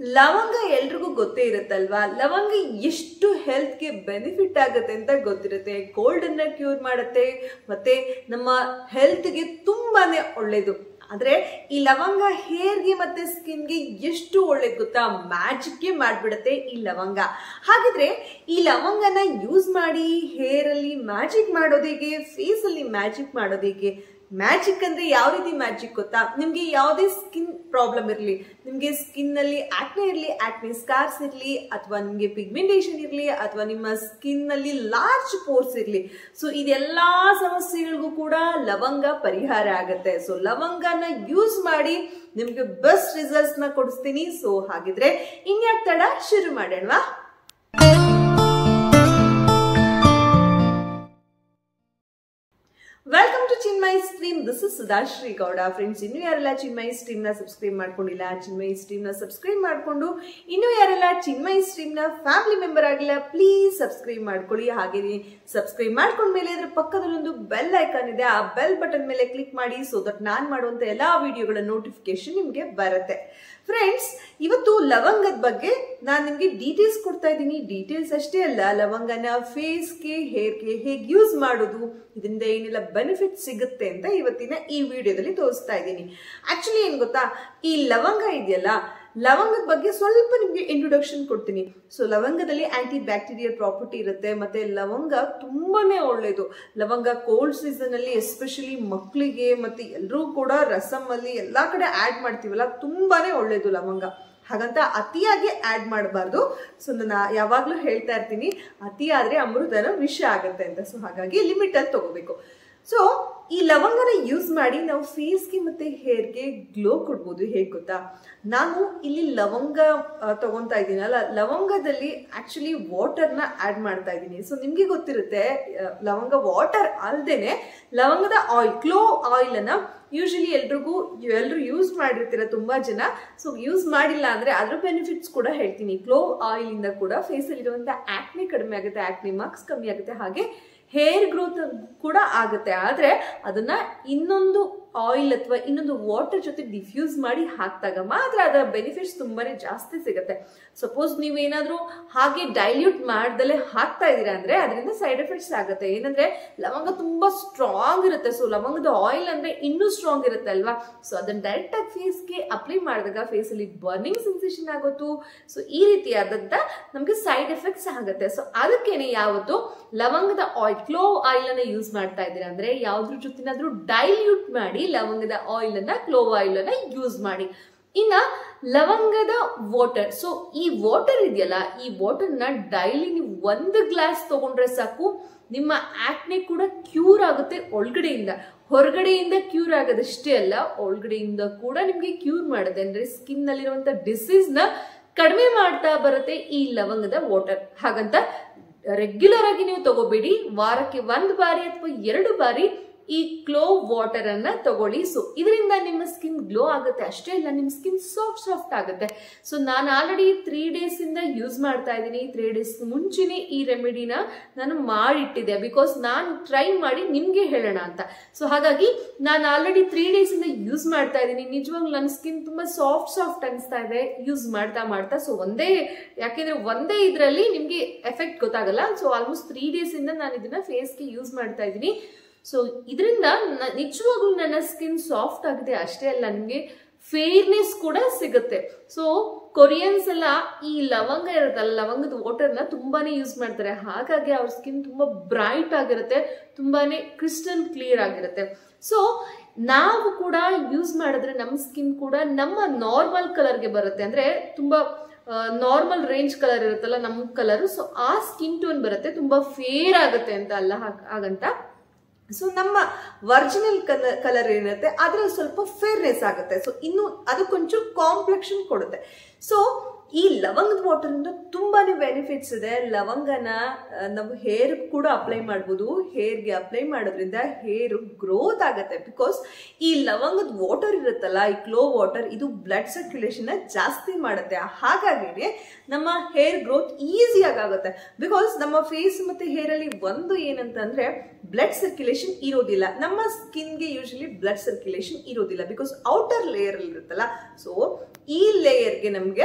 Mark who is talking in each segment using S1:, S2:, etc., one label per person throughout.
S1: ಲವಂಗ ಎಲ್ರಿಗೂ ಗೊತ್ತೇ ಇರುತ್ತಲ್ವಾ ಲವಂಗ ಎಷ್ಟು ಹೆಲ್ತ್ಗೆ ಬೆನಿಫಿಟ್ ಆಗುತ್ತೆ ಅಂತ ಗೊತ್ತಿರುತ್ತೆ ಕೋಲ್ಡ್ ಅನ್ನ ಕ್ಯೂರ್ ಮಾಡುತ್ತೆ ಮತ್ತೆ ನಮ್ಮ ಹೆಲ್ತ್ಗೆ ತುಂಬಾನೇ ಒಳ್ಳೇದು ಆದ್ರೆ ಈ ಲವಂಗ ಹೇರ್ಗೆ ಮತ್ತೆ ಸ್ಕಿನ್ಗೆ ಎಷ್ಟು ಒಳ್ಳೇದು ಗೊತ್ತಾ ಮ್ಯಾಜಿಕ್ಗೆ ಮಾಡ್ಬಿಡುತ್ತೆ ಈ ಲವಂಗ ಹಾಗಿದ್ರೆ ಈ ಲವಂಗನ ಯೂಸ್ ಮಾಡಿ ಹೇರ್ ಅಲ್ಲಿ ಮ್ಯಾಜಿಕ್ ಮಾಡೋದಿಗೆ ಫೇಸ್ ಅಲ್ಲಿ ಮ್ಯಾಜಿಕ್ ಮಾಡೋದಿಗೆ ಮ್ಯಾಜಿಕ್ ಅಂದ್ರೆ ಯಾವ ರೀತಿ ಮ್ಯಾಜಿಕ್ ಗೊತ್ತಾ ನಿಮ್ಗೆ ಯಾವುದೇ ಸ್ಕಿನ್ ಪ್ರಾಬ್ಲಮ್ ಇರಲಿ ನಿಮ್ಗೆ ಸ್ಕಿನ್ ನಲ್ಲಿ ಆಕ್ನೆ ಇರಲಿ ಆಕ್ನೆ ಸ್ಕಾರ್ಸ್ ಇರಲಿ ಅಥವಾ ನಿಮ್ಗೆ ಪಿಗ್ಮೆಂಟೇಷನ್ ಇರಲಿ ಅಥವಾ ನಿಮ್ಮ ಸ್ಕಿನ್ ನಲ್ಲಿ ಲಾರ್ಜ್ ಪೋರ್ಸ್ ಇರಲಿ ಸೊ ಇದೆಲ್ಲಾ ಸಮಸ್ಯೆಗಳಿಗೂ ಕೂಡ ಲವಂಗ ಪರಿಹಾರ ಆಗುತ್ತೆ ಸೊ ಲವಂಗನ ಯೂಸ್ ಮಾಡಿ ನಿಮ್ಗೆ ಬೆಸ್ಟ್ ರಿಸಲ್ಟ್ಸ್ ನ ಕೊಡಿಸ್ತೀನಿ ಸೊ ಹಾಗಿದ್ರೆ ಇನ್ಯಾಕ್ ತಡ ಶುರು ಮಾಡೋಣವಾ welcome to Chinmay stream this is Sudhashree Gowda friends ಇನ್ನೂ ಯಾರೆಲ್ಲ ಚಿನ್ಮೈ ಸ್ಟ್ರೀಮ್ ನ ಸಬ್ಸ್ಕ್ರೈಬ್ ಮಾಡ್ಕೊಂಡಿಲ್ಲ ಚಿನ್ಮೈ ಸ್ಟ್ರೀಮ್ ನ ಸಬ್ಸ್ಕ್ರೈಬ್ ಮಾಡ್ಕೊಂಡು ಇನ್ನೂ ಯಾರೆಲ್ಲ ಚಿನ್ಮೈ ಸ್ಟ್ರೀಮ್ ನ ಫ್ಯಾಮಿಲಿ ಮೆಂಬರ್ ಆಗಿಲ್ಲ ಪ್ಲೀಸ್ ಸಬ್ಸ್ಕ್ರೈಬ್ ಮಾಡ್ಕೊಳ್ಳಿ ಹಾಗೆ ಸಬ್ಸ್ಕ್ರೈಬ್ ಮಾಡ್ಕೊಂಡ್ಮೇಲೆ ಅದ್ರ ಪಕ್ಕದಲ್ಲಿ ಒಂದು ಬೆಲ್ ಐಕಾನ್ ಇದೆ ಆ ಬೆಲ್ ಬಟನ್ ಮೇಲೆ ಕ್ಲಿಕ್ ಮಾಡಿ ಸೊ ದಟ್ ನಾನ್ ಮಾಡುವಂತ ಎಲ್ಲಾ ವಿಡಿಯೋಗಳ ನೋಟಿಫಿಕೇಶನ್ ನಿಮ್ಗೆ ಬರುತ್ತೆ ಫ್ರೆಂಡ್ಸ್ ಇವತ್ತು ಲವಂಗದ ಬಗ್ಗೆ ನಾನು ನಿಮ್ಗೆ ಡೀಟೇಲ್ಸ್ ಕೊಡ್ತಾ ಇದ್ದೀನಿ ಡೀಟೇಲ್ಸ್ ಅಷ್ಟೇ ಅಲ್ಲ ಲವಂಗನ ಫೇಸ್ಗೆ ಹೇರ್ಗೆ ಹೇಗೆ ಯೂಸ್ ಮಾಡೋದು ಇದರಿಂದ ಏನೆಲ್ಲ ಬೆನಿಫಿಟ್ ಸಿಗುತ್ತೆ ಅಂತ ಇವತ್ತಿನ ಈ ವಿಡಿಯೋದಲ್ಲಿ ತೋರಿಸ್ತಾ ಇದ್ದೀನಿ ಆಕ್ಚುಲಿ ಏನ್ ಗೊತ್ತಾ ಈ ಲವಂಗ ಇದೆಯಲ್ಲ ಲವಂಗದ ಬಗ್ಗೆ ಸ್ವಲ್ಪ ನಿಮ್ಗೆ ಇಂಟ್ರೊಡಕ್ಷನ್ ಕೊಡ್ತೀನಿ ಸೊ ಲವಂಗದಲ್ಲಿ ಆಂಟಿ ಬ್ಯಾಕ್ಟೀರಿಯಲ್ ಪ್ರಾಪರ್ಟಿ ಇರುತ್ತೆ ಮತ್ತೆ ಲವಂಗ ತುಂಬಾನೇ ಒಳ್ಳೇದು ಲವಂಗ ಕೋಲ್ಡ್ ಸೀಸನ್ ಅಲ್ಲಿ ಎಸ್ಪೆಷಲಿ ಮಕ್ಕಳಿಗೆ ಮತ್ತೆ ಎಲ್ಲರೂ ಕೂಡ ರಸಮ್ ಅಲ್ಲಿ ಎಲ್ಲಾ ಕಡೆ ಆಡ್ ಮಾಡ್ತೀವಲ್ಲ ತುಂಬಾನೇ ಒಳ್ಳೇದು ಲವಂಗ ಹಾಗಂತ ಅತಿಯಾಗಿ ಆಡ್ ಮಾಡಬಾರ್ದು ಸೊ ನಾನು ಯಾವಾಗ್ಲೂ ಹೇಳ್ತಾ ಇರ್ತೀನಿ ಅತಿ ಆದ್ರೆ ಅಮೃತನ ವಿಷ ಆಗುತ್ತೆ ಅಂತ ಸೊ ಹಾಗಾಗಿ ಲಿಮಿಟ್ ಅಲ್ಲಿ ತಗೋಬೇಕು ಸೊ ಈ ಲವಂಗನ ಯೂಸ್ ಮಾಡಿ ನಾವು ಫೇಸ್ಗೆ ಮತ್ತೆ ಹೇರ್ಗೆ ಗ್ಲೋ ಕೊಡ್ಬೋದು ಹೇಗೆ ಗೊತ್ತಾ ನಾನು ಇಲ್ಲಿ ಲವಂಗ ತಗೊಂತಾ ಇದ್ದೀನಲ್ಲ ಲವಂಗದಲ್ಲಿ ಆಕ್ಚುಲಿ ವಾಟರ್ನ ಆಡ್ ಮಾಡ್ತಾ ಇದ್ದೀನಿ ಸೊ ನಿಮ್ಗೆ ಗೊತ್ತಿರುತ್ತೆ ಲವಂಗ ವಾಟರ್ ಅಲ್ದೇನೆ ಲವಂಗದ ಆಯಿಲ್ ಕ್ಲೋ ಆಯಿಲ್ ಅನ್ನ ಯೂಶಲಿ ಎಲ್ರಿಗೂ ಎಲ್ಲರೂ ಯೂಸ್ ಮಾಡಿರ್ತೀರ ತುಂಬಾ ಜನ ಸೊ ಯೂಸ್ ಮಾಡಿಲ್ಲ ಅಂದ್ರೆ ಅದ್ರ ಬೆನಿಫಿಟ್ಸ್ ಕೂಡ ಹೇಳ್ತೀನಿ ಕ್ಲೋ ಆಯಿಲ್ ಇಂದ ಕೂಡ ಫೇಸ್ ಅಲ್ಲಿ ಇರುವಂತ ಆಕ್ನೆ ಕಡಿಮೆ ಆಗುತ್ತೆ ಆಕ್ನೆ ಮಾರ್ಕ್ಸ್ ಕಮ್ಮಿ ಆಗುತ್ತೆ ಹಾಗೆ ಹೇರ್ ಗ್ರೋತ್ ಕೂಡ ಆಗುತ್ತೆ ಆದ್ರೆ ಅದನ್ನ ಇನ್ನೊಂದು ಆಯಿಲ್ ಅಥವಾ ಇನ್ನೊಂದು ವಾಟರ್ ಜೊತೆ ಡಿಫ್ಯೂಸ್ ಮಾಡಿ ಹಾಕಿದಾಗ ಮಾತ್ರ ಅದರ ಬೆನಿಫಿಟ್ಸ್ ತುಂಬಾನೇ ಜಾಸ್ತಿ ಸಿಗುತ್ತೆ ಸಪೋಸ್ ನೀವೇನಾದ್ರೂ ಹಾಗೆ ಡೈಲ್ಯೂಟ್ ಮಾಡ್ದಲೆ ಹಾಕ್ತಾ ಇದೀರಾ ಅಂದ್ರೆ ಅದರಿಂದ ಸೈಡ್ ಎಫೆಕ್ಟ್ಸ್ ಆಗುತ್ತೆ ಏನಂದ್ರೆ ಲವಂಗ ತುಂಬಾ ಸ್ಟ್ರಾಂಗ್ ಇರುತ್ತೆ ಸೊ ಲವಂಗದ ಆಯಿಲ್ ಅಂದ್ರೆ ಇನ್ನೂ ಸ್ಟ್ರಾಂಗ್ ಇರುತ್ತೆ ಅಲ್ವಾ ಸೊ ಅದನ್ನ ಡೈರೆಕ್ಟ್ ಆಗಿ ಫೇಸ್ಗೆ ಅಪ್ಲೈ ಮಾಡಿದಾಗ ಫೇಸ್ ಅಲ್ಲಿ ಬರ್ನಿಂಗ್ ಸೆನ್ಸೇಷನ್ ಆಗುತ್ತು ಸೊ ಈ ರೀತಿಯಾದಂತ ನಮ್ಗೆ ಸೈಡ್ ಎಫೆಕ್ಟ್ಸ್ ಆಗುತ್ತೆ ಸೊ ಅದಕ್ಕೇನೆ ಯಾವತ್ತು ಲವಂಗದ ಆಯಿಲ್ ಕ್ಲೋ ಆಯಿಲ್ ಅನ್ನ ಯೂಸ್ ಮಾಡ್ತಾ ಇದ್ದೀರಾ ಅಂದ್ರೆ ಯಾವ್ದ್ರ ಜೊತೆನಾದ್ರೂ ಡೈಲ್ಯೂಟ್ ಮಾಡಿ ಲವಂಗದ ಆಯಿಲ್ ಅನ್ನ ಕ್ಲೋ ಆಯಿಲ್ ಅನ್ನ ಯೂಸ್ ಮಾಡಿ ಇನ್ನ ಲವಂಗದ ವಾಟರ್ ಸೊ ಈ ವಾಟರ್ ಇದೆಯಲ್ಲ ಈ ವಾಟರ್ನ ಡೈಲಿ ನೀವು ಒಂದು ಗ್ಲಾಸ್ ತಗೊಂಡ್ರೆ ಸಾಕು ನಿಮ್ಮ ಆಕ್ನೆ ಕೂಡ ಕ್ಯೂರ್ ಆಗುತ್ತೆ ಒಳಗಡೆಯಿಂದ ಹೊರಗಡೆಯಿಂದ ಕ್ಯೂರ್ ಆಗೋದಷ್ಟೇ ಅಲ್ಲ ಒಳಗಡೆಯಿಂದ ಕೂಡ ನಿಮ್ಗೆ ಕ್ಯೂರ್ ಮಾಡುತ್ತೆ ಅಂದ್ರೆ ಸ್ಕಿನ್ ನಲ್ಲಿರುವಂತ ಡಿಸೀಸ್ ನ ಕಡಿಮೆ ಮಾಡ್ತಾ ಬರುತ್ತೆ ಈ ಲವಂಗದ ವಾಟರ್ ಹಾಗಂತ ರೆಗ್ಯುಲರ್ ಆಗಿ ನೀವು ತಗೋಬೇಡಿ ವಾರಕ್ಕೆ ಒಂದು ಬಾರಿ ಅಥವಾ ಎರಡು ಬಾರಿ ಈ ಕ್ಲೋ ವಾಟರ್ ಅನ್ನ ತಗೊಳ್ಳಿ ಸೊ ಇದರಿಂದ ನಿಮ್ಮ ಸ್ಕಿನ್ ಗ್ಲೋ ಆಗುತ್ತೆ ಅಷ್ಟೇ ಇಲ್ಲ ನಿಮ್ಮ ಸ್ಕಿನ್ ಸಾಫ್ಟ್ ಸಾಫ್ಟ್ ಆಗುತ್ತೆ ಸೊ ನಾನು ಆಲ್ರೆಡಿ ತ್ರೀ ಡೇಸ್ ಇಂದ ಯೂಸ್ ಮಾಡ್ತಾ ಇದ್ದೀನಿ ತ್ರೀ ಡೇಸ್ ಮುಂಚೆನೆ ಈ ರೆಮಿಡಿನ ನಾನು ಮಾಡಿಟ್ಟಿದ್ದೆ ಬಿಕಾಸ್ ನಾನು ಟ್ರೈ ಮಾಡಿ ನಿಮ್ಗೆ ಹೇಳೋಣ ಅಂತ ಸೊ ಹಾಗಾಗಿ ನಾನು ಆಲ್ರೆಡಿ ತ್ರೀ ಡೇಸ್ ಇಂದ ಯೂಸ್ ಮಾಡ್ತಾ ಇದ್ದೀನಿ ನಿಜವಾಗ್ಲೂ ನನ್ನ ಸ್ಕಿನ್ ತುಂಬಾ ಸಾಫ್ಟ್ ಸಾಫ್ಟ್ ಅನಿಸ್ತಾ ಇದೆ ಯೂಸ್ ಮಾಡ್ತಾ ಮಾಡ್ತಾ ಸೊ ಒಂದೇ ಯಾಕೆಂದ್ರೆ ಒಂದೇ ಇದರಲ್ಲಿ ನಿಮ್ಗೆ ಎಫೆಕ್ಟ್ ಗೊತ್ತಾಗಲ್ಲ ಸೊ ಆಲ್ಮೋಸ್ಟ್ ತ್ರೀ ಡೇಸ್ ಇಂದ ನಾನು ಇದನ್ನ ಫೇಸ್ಗೆ ಯೂಸ್ ಮಾಡ್ತಾ ಇದ್ದೀನಿ ಸೊ ಇದರಿಂದ ನಿಜವಾಗ್ಲೂ ನನ್ನ ಸ್ಕಿನ್ ಸಾಫ್ಟ್ ಆಗಿದೆ ಅಷ್ಟೇ ಅಲ್ಲ ನಿಮಗೆ ಫೇರ್ನೆಸ್ ಕೂಡ ಸಿಗುತ್ತೆ ಸೊ ಕೊರಿಯನ್ಸ್ ಎಲ್ಲ ಈ ಲವಂಗ ಇರುತ್ತಲ್ಲ ಲವಂಗದ ವಾಟರ್ನ ತುಂಬಾನೇ ಯೂಸ್ ಮಾಡ್ತಾರೆ ಹಾಗಾಗಿ ಅವ್ರ ಸ್ಕಿನ್ ತುಂಬಾ ಬ್ರೈಟ್ ಆಗಿರುತ್ತೆ ತುಂಬಾನೇ ಕ್ರಿಸ್ಟಲ್ ಕ್ಲಿಯರ್ ಆಗಿರುತ್ತೆ ಸೊ ನಾವು ಕೂಡ ಯೂಸ್ ಮಾಡಿದ್ರೆ ನಮ್ಮ ಸ್ಕಿನ್ ಕೂಡ ನಮ್ಮ ನಾರ್ಮಲ್ ಕಲರ್ಗೆ ಬರುತ್ತೆ ಅಂದ್ರೆ ತುಂಬಾ ನಾರ್ಮಲ್ ರೇಂಜ್ ಕಲರ್ ಇರುತ್ತಲ್ಲ ನಮ್ಮ ಕಲರ್ ಸೊ ಆ ಸ್ಕಿನ್ ಟೋನ್ ಬರುತ್ತೆ ತುಂಬಾ ಫೇರ್ ಆಗುತ್ತೆ ಅಂತ ಅಲ್ಲ ಹಾಗಂತ ಸೊ ನಮ್ಮ ಒರಿಜಿನಲ್ ಕಲರ್ ಕಲರ್ ಏನಿರುತ್ತೆ ಅದ್ರಲ್ಲಿ ಸ್ವಲ್ಪ ಫೇರ್ನೆಸ್ ಆಗುತ್ತೆ ಸೊ ಇನ್ನು ಅದಕ್ಕೊಂಚೂರು ಕಾಂಪ್ಲೆಕ್ಷನ್ ಕೊಡುತ್ತೆ ಸೊ ಈ ಲವಂಗದ ವಾಟರ್ ಇಂದ ತುಂಬಾನೇ ಬೆನಿಫಿಟ್ಸ್ ಇದೆ ಲವಂಗನ ನಾವು ಹೇರ್ ಕೂಡ ಅಪ್ಲೈ ಮಾಡ್ಬೋದು ಹೇರ್ಗೆ ಅಪ್ಲೈ ಮಾಡೋದ್ರಿಂದ ಹೇರ್ ಗ್ರೋತ್ ಆಗುತ್ತೆ ಬಿಕಾಸ್ ಈ ಲವಂಗದ ವಾಟರ್ ಇರುತ್ತಲ್ಲ ಈ ಕ್ಲೋ ವಾಟರ್ ಇದು ಬ್ಲಡ್ ಸರ್ಕ್ಯುಲೇಷನ್ ಜಾಸ್ತಿ ಮಾಡುತ್ತೆ ಹಾಗಾಗಿ ನಮ್ಮ ಹೇರ್ ಗ್ರೋತ್ ಈಸಿಯಾಗಿ ಆಗುತ್ತೆ ಬಿಕಾಸ್ ನಮ್ಮ ಫೇಸ್ ಮತ್ತೆ ಹೇರ್ ಅಲ್ಲಿ ಒಂದು ಏನಂತಂದ್ರೆ ಬ್ಲಡ್ ಸರ್ಕ್ಯುಲೇಷನ್ ಇರೋದಿಲ್ಲ ನಮ್ಮ ಸ್ಕಿನ್ಗೆ ಯೂಶಲಿ ಬ್ಲಡ್ ಸರ್ಕ್ಯುಲೇಷನ್ ಇರೋದಿಲ್ಲ ಬಿಕಾಸ್ ಔಟರ್ ಲೇಯರ್ ಇರುತ್ತಲ್ಲ ಸೊ ಈ ಲೇಯರ್ಗೆ ನಮಗೆ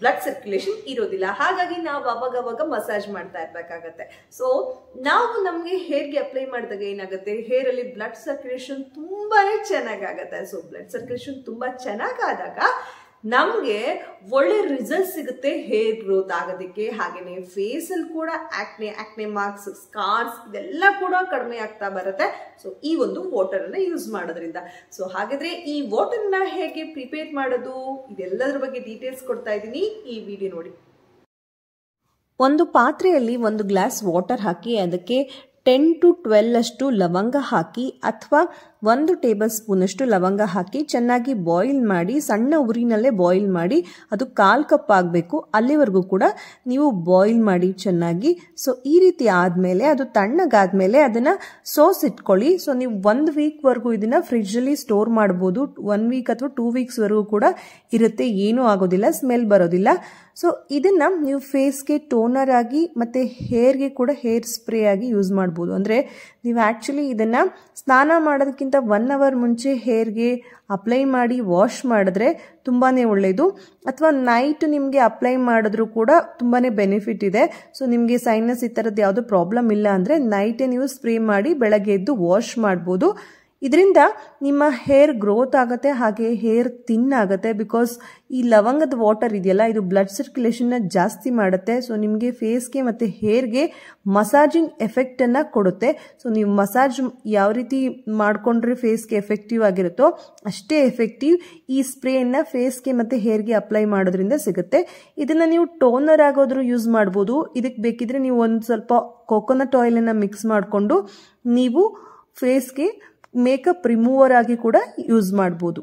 S1: ಬ್ಲಡ್ ಸರ್ಕ್ಯುಲೇಷನ್ ಇರೋದಿಲ್ಲ ಹಾಗಾಗಿ ನಾವು ಅವಾಗ ಅವಾಗ ಮಸಾಜ್ ಮಾಡ್ತಾ ಇರ್ಬೇಕಾಗತ್ತೆ ಸೊ ನಾವು ನಮಗೆ ಹೇರ್ಗೆ ಅಪ್ಲೈ ಮಾಡಿದಾಗ ಏನಾಗುತ್ತೆ ಹೇರ್ ಅಲ್ಲಿ ಬ್ಲಡ್ ಸರ್ಕ್ಯುಲೇಷನ್ ತುಂಬಾನೇ ಚೆನ್ನಾಗಾಗತ್ತೆ ಸೊ ಬ್ಲಡ್ ಸರ್ಕ್ಯುಲೇಷನ್ ತುಂಬಾ ಚೆನ್ನಾಗಾದಾಗ ನಮಗೆ ಒಳ್ಳೆ ರಿಸಲ್ಟ್ ಸಿಗುತ್ತೆ ಹೇರ್ ಗ್ರೋತ್ ಆಗೋದಕ್ಕೆ ಹಾಗೆಯೇ ಫೇಸಲ್ಲಿ ಕೂಡ ಆಕ್ನೆ ಆಕ್ನೆ ಮಾರ್ಕ್ಸ್ ಸ್ಕಾರ್ಸ್ ಇದೆಲ್ಲ ಕೂಡ ಕಡಿಮೆ ಆಗ್ತಾ ಬರುತ್ತೆ ಸೊ ಈ ಒಂದು ವಾಟರನ್ನು ಯೂಸ್ ಮಾಡೋದ್ರಿಂದ ಸೊ ಹಾಗಾದ್ರೆ ಈ ವಾಟರ್ನ ಹೇಗೆ ಪ್ರಿಪೇರ್ ಮಾಡೋದು ಇದೆಲ್ಲದ್ರ ಬಗ್ಗೆ ಡೀಟೇಲ್ಸ್ ಕೊಡ್ತಾ ಇದ್ದೀನಿ ಈ ವಿಡಿಯೋ ನೋಡಿ
S2: ಒಂದು ಪಾತ್ರೆಯಲ್ಲಿ ಒಂದು ಗ್ಲಾಸ್ ವಾಟರ್ ಹಾಕಿ ಅದಕ್ಕೆ ಟೆನ್ ಟು ಟ್ವೆಲ್ ಅಷ್ಟು ಲವಂಗ ಹಾಕಿ ಅಥವಾ ಒಂದು ಟೇಬಲ್ ಸ್ಪೂನಷ್ಟು ಲವಂಗ ಹಾಕಿ ಚೆನ್ನಾಗಿ ಬಾಯ್ಲ್ ಮಾಡಿ ಸಣ್ಣ ಉರಿನಲ್ಲೇ ಬಾಯ್ಲ್ ಮಾಡಿ ಅದು ಕಾಲು ಕಪ್ ಆಗಬೇಕು ಅಲ್ಲಿವರೆಗೂ ಕೂಡ ನೀವು ಬಾಯ್ಲ್ ಮಾಡಿ ಚೆನ್ನಾಗಿ ಸೊ ಈ ರೀತಿ ಆದಮೇಲೆ ಅದು ತಣ್ಣಗಾದ್ಮೇಲೆ ಅದನ್ನು ಸೋಸ್ ಇಟ್ಕೊಳ್ಳಿ ಸೊ ನೀವು ಒಂದು ವೀಕ್ವರೆಗೂ ಇದನ್ನು ಫ್ರಿಡ್ಜಲ್ಲಿ ಸ್ಟೋರ್ ಮಾಡ್ಬೋದು ಒನ್ ವೀಕ್ ಅಥವಾ ಟೂ ವೀಕ್ಸ್ವರೆಗೂ ಕೂಡ ಇರುತ್ತೆ ಏನೂ ಆಗೋದಿಲ್ಲ ಸ್ಮೆಲ್ ಬರೋದಿಲ್ಲ ಸೊ ಇದನ್ನು ನೀವು ಫೇಸ್ಗೆ ಟೋನರ್ ಆಗಿ ಮತ್ತು ಹೇರ್ಗೆ ಕೂಡ ಹೇರ್ ಸ್ಪ್ರೇ ಆಗಿ ಯೂಸ್ ಮಾಡ್ಬೋದು ಅಂದರೆ ನೀವು ಆ್ಯಕ್ಚುಲಿ ಇದನ್ನು ಸ್ನಾನ ಮಾಡೋದಕ್ಕಿಂತ ಒನ್ ಅವರ್ ಮುಂಚೆ ಹೇರ್ಗೆ ಅಪ್ಲೈ ಮಾಡಿ ವಾಶ್ ಮಾಡಿದ್ರೆ ತುಂಬಾ ಒಳ್ಳೆಯದು ಅಥವಾ ನೈಟ್ ನಿಮಗೆ ಅಪ್ಲೈ ಮಾಡಿದ್ರೂ ಕೂಡ ತುಂಬಾ ಬೆನಿಫಿಟ್ ಇದೆ ಸೊ ನಿಮಗೆ ಸೈನಸ್ ಈ ಥರದ್ದು ಯಾವುದೋ ಪ್ರಾಬ್ಲಮ್ ಇಲ್ಲ ಅಂದರೆ ನೈಟೇ ನೀವು ಸ್ಪ್ರೇ ಮಾಡಿ ಬೆಳಗ್ಗೆ ಎದ್ದು ವಾಶ್ ಮಾಡ್ಬೋದು ಇದರಿಂದ ನಿಮ್ಮ ಹೇರ್ ಗ್ರೋತ್ ಆಗುತ್ತೆ ಹಾಗೆ ಹೇರ್ ತಿನ್ ಆಗುತ್ತೆ ಬಿಕಾಸ್ ಈ ಲವಂಗದ ವಾಟರ್ ಇದೆಯಲ್ಲ ಇದು ಬ್ಲಡ್ ಸರ್ಕ್ಯುಲೇಷನ್ನ ಜಾಸ್ತಿ ಮಾಡುತ್ತೆ ಸೊ ನಿಮಗೆ ಫೇಸ್ಗೆ ಮತ್ತು ಹೇರ್ಗೆ ಮಸಾಜಿಂಗ್ ಎಫೆಕ್ಟನ್ನು ಕೊಡುತ್ತೆ ಸೊ ನೀವು ಮಸಾಜ್ ಯಾವ ರೀತಿ ಮಾಡಿಕೊಂಡ್ರೆ ಫೇಸ್ಗೆ ಎಫೆಕ್ಟಿವ್ ಆಗಿರುತ್ತೋ ಅಷ್ಟೇ ಎಫೆಕ್ಟಿವ್ ಈ ಸ್ಪ್ರೇಯನ್ನು ಫೇಸ್ಗೆ ಮತ್ತು ಹೇರ್ಗೆ ಅಪ್ಲೈ ಮಾಡೋದ್ರಿಂದ ಸಿಗುತ್ತೆ ಇದನ್ನು ನೀವು ಟೋನರ್ ಆಗೋದ್ರೂ ಯೂಸ್ ಮಾಡ್ಬೋದು ಇದಕ್ಕೆ ಬೇಕಿದ್ರೆ ನೀವು ಒಂದು ಸ್ವಲ್ಪ ಕೊಕೊನಟ್ ಆಯಿಲನ್ನು ಮಿಕ್ಸ್ ಮಾಡಿಕೊಂಡು ನೀವು ಫೇಸ್ಗೆ ಮೇಕಪ್ ರಿಮೂವರ್ ಆಗಿ ಕೂಡ ಯೂಸ್ ಮಾಡ್ಬೋದು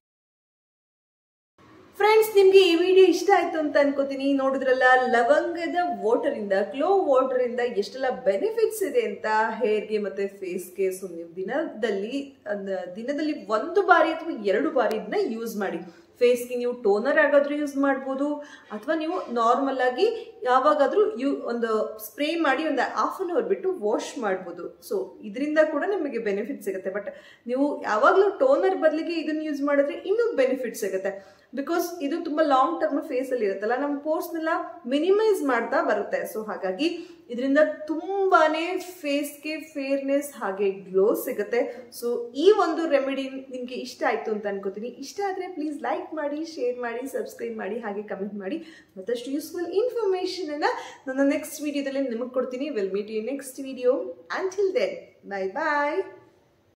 S1: ಫ್ರೆಂಡ್ಸ್ ನಿಮ್ಗೆ ಈ ವಿಡಿಯೋ ಇಷ್ಟ ಆಯ್ತು ಅಂತ ಅನ್ಕೋತೀನಿ ನೋಡಿದ್ರಲ್ಲ ಲವಂಗದ ವಾಟರ್ ಇಂದ ಕ್ಲೋ ವಾಟರ್ ಇಂದ ಎಷ್ಟೆಲ್ಲ ಬೆನಿಫಿಟ್ಸ್ ಇದೆ ಅಂತ ಹೇರ್ಗೆ ಮತ್ತೆ ಫೇಸ್ಗೆ ಸೊ ನೀವು ದಿನದಲ್ಲಿ ದಿನದಲ್ಲಿ ಒಂದು ಬಾರಿ ಅಥವಾ ಎರಡು ಬಾರಿ ಇದನ್ನ ಯೂಸ್ ಮಾಡಿ ಫೇಸ್ಗೆ ನೀವು ಟೋನರ್ ಆಗಾದ್ರೂ ಯೂಸ್ ಮಾಡ್ಬೋದು ಅಥವಾ ನೀವು ನಾರ್ಮಲ್ ಆಗಿ ಯಾವಾಗಾದ್ರೂ ಯೂ ಒಂದು ಸ್ಪ್ರೇ ಮಾಡಿ ಒಂದು ಹಾಫ್ ಅನ್ ಅವರ್ ಬಿಟ್ಟು ವಾಶ್ ಮಾಡ್ಬೋದು ಸೊ ಇದರಿಂದ ಕೂಡ ನಿಮಗೆ ಬೆನಿಫಿಟ್ ಸಿಗುತ್ತೆ ಬಟ್ ನೀವು ಯಾವಾಗಲೂ ಟೋನರ್ ಬದಲಿಗೆ ಇದನ್ನು ಯೂಸ್ ಮಾಡಿದ್ರೆ ಇನ್ನೂ ಬೆನಿಫಿಟ್ ಸಿಗುತ್ತೆ ಬಿಕಾಸ್ ಇದು ತುಂಬ ಲಾಂಗ್ ಟರ್ಮ್ ಫೇಸಲ್ಲಿ ಇರುತ್ತಲ್ಲ ನಮ್ಮ ಪೋರ್ಸ್ನೆಲ್ಲ ಮಿನಿಮೈಸ್ ಮಾಡ್ತಾ ಬರುತ್ತೆ ಸೊ ಹಾಗಾಗಿ ಇದರಿಂದ ತುಂಬಾನೇ ಫೇಸ್ಗೆ ಫೇರ್ನೆಸ್ ಹಾಗೆ ಗ್ಲೋ ಸಿಗುತ್ತೆ ಸೊ ಈ ಒಂದು ರೆಮಿಡಿ ನಿಮಗೆ ಇಷ್ಟ ಆಯಿತು ಅಂತ ಅನ್ಕೋತೀನಿ ಇಷ್ಟ ಆದರೆ ಪ್ಲೀಸ್ ಲೈಕ್ ಮಾಡಿ ಶೇರ್ ಮಾಡಿ ಸಬ್ಸ್ಕ್ರೈಬ್ ಮಾಡಿ ಹಾಗೆ ಕಮೆಂಟ್ ಮಾಡಿ ಮತ್ತಷ್ಟು ಯೂಸ್ಫುಲ್ ಇನ್ಫಾರ್ಮೇಷನನ್ನು ನನ್ನ ನೆಕ್ಸ್ಟ್ ವಿಡಿಯೋದಲ್ಲಿ ನಿಮಗೆ ಕೊಡ್ತೀನಿ will meet you next video until then bye bye